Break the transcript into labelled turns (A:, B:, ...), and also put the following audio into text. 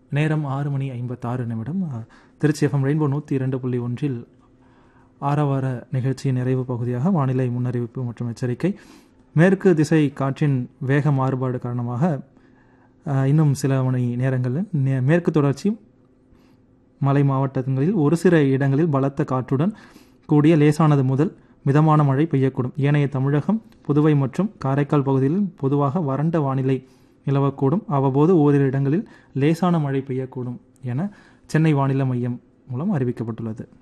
A: நேரம் ஆறு மணி ஐம்பத்தாறு நிமிடம் அஹ், திருச்சி எஃப்எம் ரெயின்போ நூற்றி இரண்டு புள்ளி ஒன்றில் ஆரவார நிகழ்ச்சியின் நிறைவு பகுதியாக வானிலை முன்னறிவிப்பு மற்றும் எச்சரிக்கை மேற்கு திசை காற்றின் வேக மாறுபாடு காரணமாக அஹ், இன்னும் சில மணி நேரங்களில் நே- மேற்கு தொடர்ச்சி மலை மாவட்டங்களில் ஒரு சில இடங்களில் பலத்த காற்றுடன் கூடிய லேசானது முதல் மிதமான மழை பெய்யக்கூடும் ஏனைய தமிழகம் புதுவை மற்றும் காரைக்கால் பகுதியில் பொதுவாக வறண்ட வானிலை நிலவக்கூடும் அவ்வப்போது ஓரிரு இடங்களில் லேசான மழை பெய்யக்கூடும் என சென்னை வானிலை மையம் மூலம் அறிவிக்கப்பட்டுள்ளது